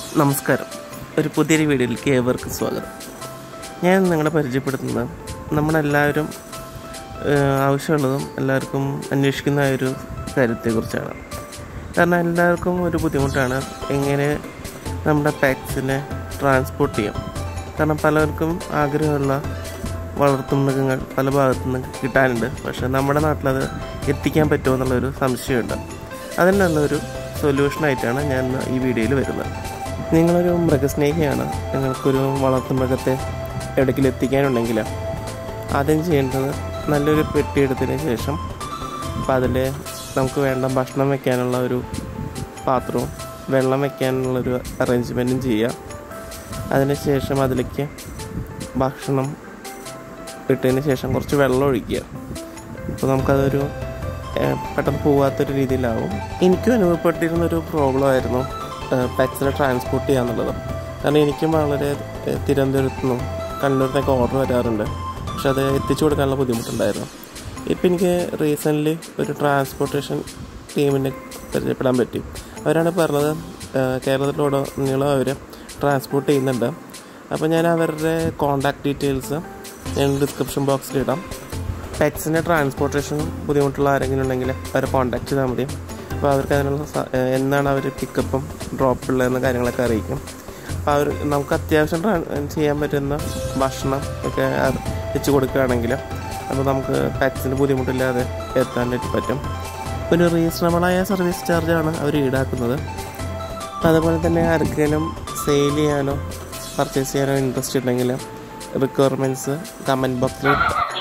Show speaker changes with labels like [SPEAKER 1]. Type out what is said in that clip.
[SPEAKER 1] നമസ്കാരം ഒരു പുതിയൊരു വീഡിയോയിലേക്ക് ഏവർക്കും സ്വാഗതം ഞാൻ നിങ്ങളെ പരിചയപ്പെടുത്തുന്നത് നമ്മളെല്ലാവരും ഏഹ്, ആവശ്യമുള്ളതും എല്ലാവർക്കും അന്വേഷിക്കുന്ന ഒരു കാര്യത്തെക്കുറിച്ചാണ് കാരണം എല്ലാവർക്കും ഒരു ബുദ്ധിമുട്ടാണ് എങ്ങനെ നമ്മുടെ പാക്സിനെ ട്രാൻസ്പോർട്ട് ചെയ്യാം കാരണം പലർക്കും ആഗ്രഹമുള്ള വളർത്തുമൃഗങ്ങൾ പല ഭാഗത്തു നിന്ന് കിട്ടാനുണ്ട് പക്ഷെ നമ്മുടെ നാട്ടിലത് എത്തിക്കാൻ പറ്റുമോ എന്നുള്ളൊരു സംശയമുണ്ട് അതിനുള്ളൊരു സൊല്യൂഷനായിട്ടാണ് ഞാൻ ഇന്ന് ഈ വീഡിയോയിൽ വരുന്നത് നിങ്ങളൊരു മൃഗസ്നേഹിയാണ് നിങ്ങൾക്കൊരു വളർത്തുമൃഗത്തെ എവിടേക്കെങ്കിലും എത്തിക്കാനുണ്ടെങ്കിൽ ആദ്യം ചെയ്യേണ്ടത് നല്ലൊരു പെട്ടി എടുത്തതിന് ശേഷം അപ്പോൾ അതിൽ നമുക്ക് വേണ്ട ഭക്ഷണം വെക്കാനുള്ള ഒരു പാത്രവും വെള്ളം വെക്കാനുള്ളൊരു അറേഞ്ച്മെൻറ്റും ചെയ്യുക അതിനുശേഷം അതിലേക്ക് ഭക്ഷണം ഇട്ടതിന് ശേഷം കുറച്ച് വെള്ളം ഒഴിക്കുക അപ്പോൾ നമുക്കതൊരു ഏഹ്, പെട്ടെന്ന് പോകാത്തൊരു രീതിയിലാവും എനിക്കും അനുഭവപ്പെട്ടിരുന്നൊരു പ്രോബ്ലം ആയിരുന്നു പെറ്റ്സിനെ ട്രാൻസ്പോർട്ട് ചെയ്യുക എന്നുള്ളത് കാരണം എനിക്കും വളരെ ഏഹ്, തിരുവനന്തപുരത്തു നിന്നും കണ്ണൂരിനൊക്കെ ഓർഡർ വരാറുണ്ട് പക്ഷെ അത് എത്തിച്ചു കൊടുക്കാനുള്ള ബുദ്ധിമുട്ടുണ്ടായിരുന്നു ഇപ്പം എനിക്ക് റീസെൻ്റ്ലി ഒരു ട്രാൻസ്പോർട്ടേഷൻ ടീമിനെ പരിചയപ്പെടാൻ പറ്റി അവരാണ് പറഞ്ഞത് ഏഹ്, കേരളത്തിലുടനീളം അവർ ട്രാൻസ്പോർട്ട് ചെയ്യുന്നുണ്ട് അപ്പോൾ ഞാൻ അവരുടെ കോൺടാക്ട് ഡീറ്റെയിൽസ് ഞാൻ ഡിസ്ക്രിപ്ഷൻ ബോക്സിൽ ഇടാം പെറ്റ്സിൻ്റെ ട്രാൻസ്പോർട്ടേഷൻ ബുദ്ധിമുട്ടുള്ള ആരെങ്കിലും ഉണ്ടെങ്കിൽ അവരെ കോൺടാക്ട് ചെയ്താൽ മതി അപ്പോൾ അവർക്ക് അതിനുള്ള സ- ഏഹ് എന്നാണ് അവർ പിക്കപ്പും ഡ്രോപ്പുള്ളതെന്ന കാര്യങ്ങളൊക്കെ അറിയിക്കും അപ്പോൾ അവർ നമുക്ക് അത്യാവശ്യം ട്രാൻ ചെയ്യാൻ പറ്റുന്ന ഭക്ഷണം ഒക്കെ അത് വെച്ച് കൊടുക്കുകയാണെങ്കിൽ അപ്പോൾ നമുക്ക് പെറ്റ്സിന് ബുദ്ധിമുട്ടില്ലാതെ എത്താനായിട്ട് പറ്റും ഒരു റീസണബിളായ സർവീസ് ചാർജാണ് അവർ ഈടാക്കുന്നത് അപ്പോൾ അതുപോലെ തന്നെ ആർക്കെങ്കിലും സെയിൽ ചെയ്യാനോ പർച്ചേസ് ചെയ്യാനോ ഇൻട്രസ്റ്റ് ഉണ്ടെങ്കിൽ റിക്വയർമെൻറ്റ്സ് കമൻറ്റ് ബോക്സിൽ